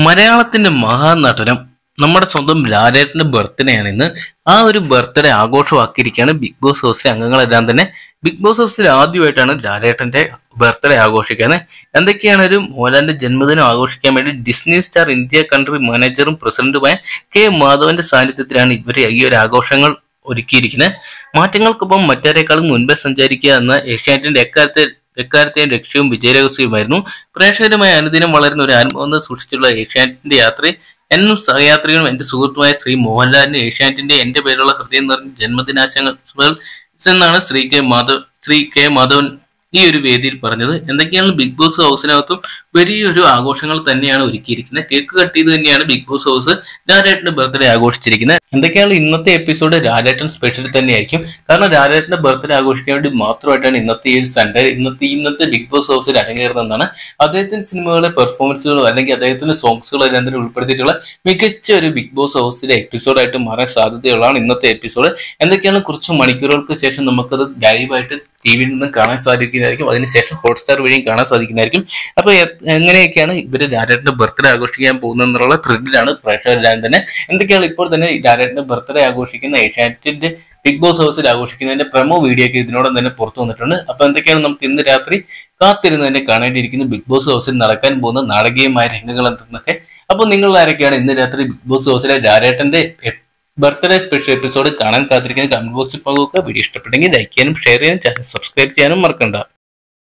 മലയാളത്തിന്റെ മഹാനടനം നമ്മുടെ സ്വന്തം ലാലേട്ടന്റെ ബർത്ത്ഡേ ആണ് ഇന്ന് ആ ഒരു ബർത്ത്ഡേ ആഘോഷമാക്കിയിരിക്കുകയാണ് ബിഗ് ബോസ് ഹൗസിലെ അംഗങ്ങളെല്ലാം തന്നെ ബിഗ് ബോസ് ഹൗസിൽ ആദ്യമായിട്ടാണ് ലാലേട്ടന്റെ ബർത്ത്ഡേ ആഘോഷിക്കുന്നത് എന്തൊക്കെയാണ് ഒരു മോഹൻലാലിന്റെ ജന്മദിനം ആഘോഷിക്കാൻ വേണ്ടി ഡിസ്നി സ്റ്റാർ ഇന്ത്യ കൺട്രി മാനേജറും പ്രസിഡന്റുമായ കെ മാധവന്റെ സാന്നിധ്യത്തിലാണ് ഇവർ ഈ ഒരു ആഘോഷങ്ങൾ ഒരുക്കിയിരിക്കുന്നത് മാറ്റങ്ങൾക്കൊപ്പം മറ്റാരേക്കാളും മുൻപേ സഞ്ചരിക്കുക എന്ന ഏഷ്യാനെറ്റിന്റെ എക്കാലത്തെ എക്കാലത്തെയും ലക്ഷ്യവും വിജയരഹസ്യവുമായിരുന്നു പ്രേക്ഷകരുമായി അനുദിനം വളരുന്ന ഒരു അനുഭവം സൂക്ഷിച്ചുള്ള ഏഷ്യാനെറ്റിന്റെ യാത്ര എന്നും സഹയാത്രികനും എന്റെ സുഹൃത്തുമായ ശ്രീ മോഹൻലാലിന് ഏഷ്യാനെറ്റിന്റെ എന്റെ പേരുള്ള ഹൃദയം നിറഞ്ഞ ജന്മദിനാശംസകൾ എന്നാണ് ശ്രീ കെ മാധവ് ശ്രീ കെ മാധവൻ ഈ ഒരു വേദിയിൽ പറഞ്ഞത് എന്തൊക്കെയാണ് ബിഗ് ബോസ് ഹൗസിനകത്തും വലിയൊരു ആഘോഷങ്ങൾ തന്നെയാണ് ഒരുക്കിയിരിക്കുന്നത് കേക്ക് കട്ട് ചെയ്ത് തന്നെയാണ് ബിഗ് ബോസ് ഹൗസ് ലാലേട്ടന്റെ ബർത്ത്ഡേ ആഘോഷിച്ചിരിക്കുന്നത് എന്തൊക്കെയാണ് ഇന്നത്തെ എപ്പിസോഡ് ലാലേട്ടൻ സ്പെഷ്യൽ തന്നെയായിരിക്കും കാരണം ലാലേട്ടന്റെ ബർത്ത്ഡേ ആഘോഷിക്കാൻ വേണ്ടി മാത്രമായിട്ടാണ് ഇന്നത്തെ ഈ സൺഡേ ഇന്നത്തെ ഇന്നത്തെ ബിഗ് ബോസ് ഹൗസിൽ അരങ്ങേറുന്നതെന്നാണ് അദ്ദേഹത്തിന്റെ സിനിമകളെ പെർഫോമൻസുകളോ അല്ലെങ്കിൽ അദ്ദേഹത്തിന്റെ സോങ്സുകളോ എല്ലാം തന്നെ ഉൾപ്പെടുത്തിയിട്ടുള്ള മികച്ച ഒരു ബിഗ് ബോസ് ഹൗസിലെ എപ്പിസോഡായിട്ട് മാറാൻ സാധ്യതയുള്ളതാണ് ഇന്നത്തെ എപ്പിസോഡ് എന്തൊക്കെയാണ് കുറച്ച് മണിക്കൂറുകൾക്ക് ശേഷം നമുക്കത് ലൈവായിട്ട് ടി വിയിൽ നിന്ന് കാണാൻ സാധിക്കുന്നതായിരിക്കും അതിനുശേഷം ഹോട്ട്സ്റ്റാർ വഴിയും കാണാൻ സാധിക്കുന്നതായിരിക്കും അപ്പൊ എ- എങ്ങനെയൊക്കെയാണ് ഇവര് ലാലേട്ടന്റെ ബർത്ത്ഡേ ആഘോഷിക്കാൻ പോകുന്നതെന്നുള്ള ത്രില്ലിലാണ് പ്രേക്ഷകരെല്ലാം തന്നെ എന്തൊക്കെയാണ് ഇപ്പോൾ തന്നെ ലാലേട്ടന്റെ ബർത്ത്ഡേ ആഘോഷിക്കുന്ന ഏഷ്യാനെറ്റിന്റെ ബിഗ് ബോസ് ഹൗസിൽ ആഘോഷിക്കുന്നതിന്റെ പ്രമോ വീഡിയോ ഒക്കെ ഇതിനോടൊപ്പം തന്നെ പുറത്തു വന്നിട്ടുണ്ട് അപ്പൊ എന്തൊക്കെയാണ് നമുക്ക് ഇന്ന് രാത്രി കാത്തിരുന്ന് തന്നെ കാണേണ്ടിയിരിക്കുന്ന ബിഗ് ബോസ് ഹൗസിൽ നടക്കാൻ പോകുന്ന നാടകീയമായ രംഗങ്ങൾ എന്തെന്നൊക്കെ അപ്പൊ നിങ്ങൾ ആരൊക്കെയാണ് ഇന്ന് രാത്രി ബിഗ് ബോസ് ഹൗസിലെ ലാലേട്ടന്റെ ബർത്ത്ഡേ സ്പെഷ്യൽ എപ്പിസോഡ് കാണാൻ കാത്തിരിക്കുന്ന കമന്റ് ബോക്സിൽ പോകുക വീഡിയോ ഇഷ്ടപ്പെട്ടെങ്കിൽ ലൈക്ക് ചെയ്യാനും ഷെയർ ചെയ്യാനും ചാനൽ സബ്സ്ക്രൈബ് ചെയ്യാനും മറക്കണ്ട